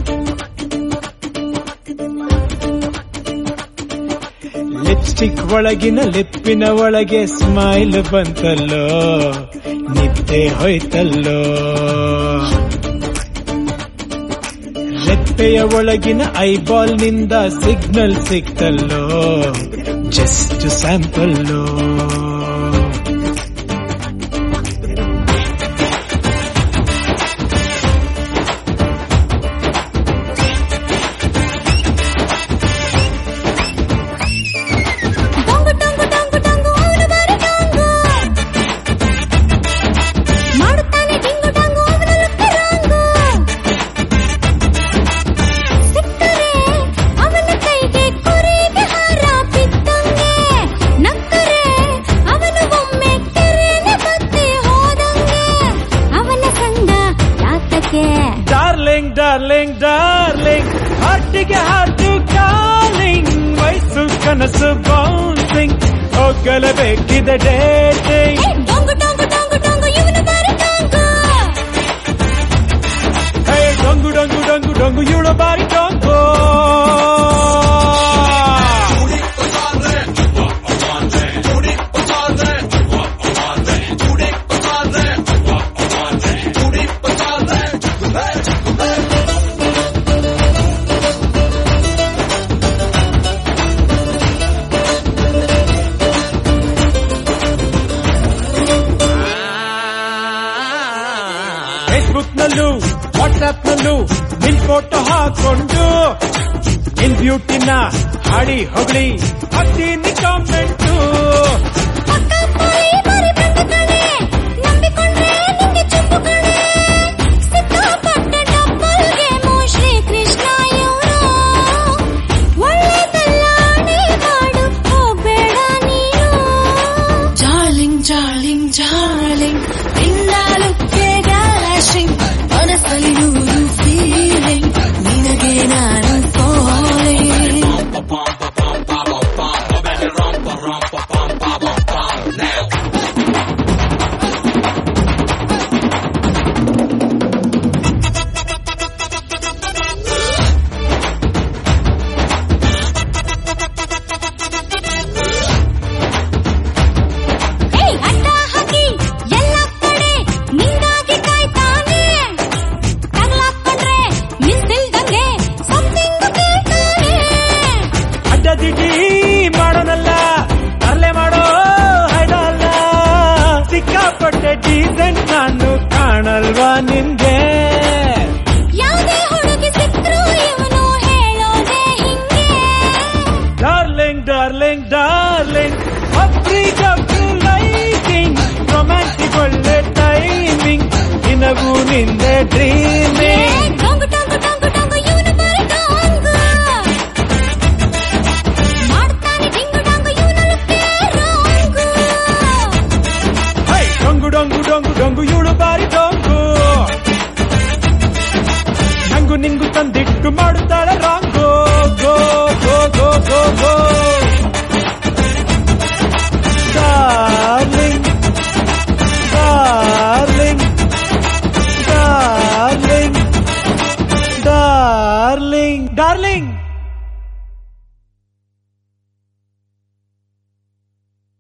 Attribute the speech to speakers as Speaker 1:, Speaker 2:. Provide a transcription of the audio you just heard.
Speaker 1: lipstick ಒಳಗಿನ ಲಿಪ್ಪಿನ ಒಳಗೆ smile ಬಂತಲ್ಲೋ ನಿದ್ದೆ ಹೋಯ್ತಲ್ಲೋ ರೆಪ್ಪೆಯ ಒಳಗಿನ ಐಬಾಲ್ ನಿಂದ ಸಿಗ್ನಲ್ ಸಿಕ್ತಲ್ಲೋ ಜಸ್ಟ್ ಸ್ಯಾಂಪಲ್ಲೋ
Speaker 2: ಡೊಂಗು ಡೊಂಗು ಡೊಂಗು ಡೊಂಗು ಅವನು ಬಾರಿ ಡೊಂಗು ಮಾಡುತ್ತಾನೆ ಡಿಂಗು ಡೊಂಗು ಅವನ ಲುಕ್ಕ ರಾಂಗು ಸಿಕ್ಕರೆ ಅವನ ಕೈಗೆ ಕುರಿಗೆ ಹಾರ ಬಿದ್ದಂಗೆ ನಕ್ಕರೆ ಅವನು ಒಮ್ಮೆ ಕೆರೆಗೆ ಬತ್ತಿ ಹೋದಂಗೆ ಅವನ ಸಂಗ ಯಾತಕ್ಕೆ
Speaker 1: ಡಾರ್ಲಿಂಗ್ ಡಾರ್ಲಿಂಗ್ ಡಾರ್ಲಿಂಗ್ ಹಾರ್ಟಿಗೆ ಹಾರ್ಟು ಕಾಲಿಂಗ್ ವಯಸ್ಸು ಕನಸು ಬೌನ್ಸಿಂಗ್ ಹೋಗಲೇಬೇಕಿದೆ ಡೇಟಿಂಗ್
Speaker 2: ಏ, ಡೊಂಗು ಡೊಂಗು ಡೊಂಗು ಡೊಂಗು ಇವನು ಬಾರಿ ಡೊಂಗು
Speaker 1: ಹೇ ಡೊಂಗು ಡೊಂಗು ಡೊಂಗು ಡೊಂಗು ಇವಳು ಬಾರಿ ಡೊಂಗು ಫೇಸ್ಬುಕ್ ನಲ್ಲೂ ವಾಟ್ಸ್ಆಪ್ ನಲ್ಲೂ ನಿನ್ ಫೋಟೋ ಹಾಕೊಂಡು ನಿನ್ ಬ್ಯೂಟಿನ ಹಾಡಿ ಹೊಗಳಿ ಹಾಕ್ತೀನಿ ಕಾಮೆಂಟು
Speaker 2: ಪಕ್ಕ ಪೋಲಿ ಬಾರಿ ಬಂದ ಕಣೆ ನಂಬಿಕೊಂಡ್ರೆ ನಿಂಗೆ ಚುಪ್ಪು ಕಣೆ ಸಿಕ್ಕಾಪಟ್ಟೆ ಡಬ್ಬಲ್ಗೆ ಮೋ ಶ್ರೀ ಕೃಷ್ಣ ಇವ್ರು ಒಳ್ಳೆದಲ್ಲ ನೀ ಮಾಡು ಹೋಗ್ಬೇಡ ನೀನು
Speaker 3: Darling, darling, darling, ನಿನ್ನಾಲುಕ್ಕೆ ಡ್ಯಾಶಿಂಗ್ ಮನಸ್ಸಲ್ಲಿ ನೂರು ಫೀಲಿಂಗ್ ನಿನಗೆ ನಾನು falling
Speaker 2: ಏಯ್ ಅಡ್ಡ ಹಾಕಿ ಎಲ್ಲ ಕಡೆ ನಿಂಗಾಗಿ ಕಾಯ್ತಾನೆ ತಗ್ಲಾಕೊಂಡ್ರೆ ನಿಂತಿಲ್ದಂಗೆ ಸಮ್ಥಿಂಗ್ ಕೇಳ್ತಾನೆ
Speaker 1: ಅಡ್ಡದಿಡ್ಡಿ ಮಾಡೋನಲ್ಲ ತರಲೆ ಮಾಡೋ ಹೈಡಲ್ಲ ಸಿಕ್ಕಾಪಟ್ಟೆ ಡೀಸೆಂಟ್ ನಾನು ಕಾಣಲ್ವಾ ನಿನ್ಗೆ
Speaker 2: ಯಾವುದೇ ಹುಡುಗಿ ಸಿಕ್ರು ಇವನು ಹೇಳೋದೇ ಹಿಂಗೆ
Speaker 1: ಡಾರ್ಲಿಂಗ್ ಡಾರ್ಲಿಂಗ್ ಡಾರ್ಲಿಂಗ್ ಒಬ್ರಿಗೊಬ್ರು ಲೈಟಿಂಗ್ ರೊಮ್ಯಾಂಟಿಕ್ ಒಳ್ಳೆ ಟೈಮಿಂಗ್ ನಿನಗೂ ನಿಂದೆ
Speaker 2: ಏ,
Speaker 1: ಡ್ರೀಮಿಂಗ್
Speaker 2: ಡೊಂಗು ಡೊಂಗು ಡೊಂಗು ಡೊಂಗು ಇವನು ಬಾರಿ ಡೊಂಗು ಮಾಡ್ತಾನೆ ಡಿಂಗು ಡೊಂಗು ಇವನು ಲುಕ್ಕೆ ರಾಂಗು
Speaker 1: ಹೈ ಡೊಂಗು ಡೊಂಗು ಡೊಂಗು ಡೊಂಗು ಇವಳು ಬಾರಿ ಡೊಂಗು ನಂಗು ನಿಂಗು ತಂದಿಟ್ಟು ಮಾಡುತ್ತಾಳೆ ರಾಂಗು ಗೋ ಗೋ ಗೋ ಗೋ ಗೋ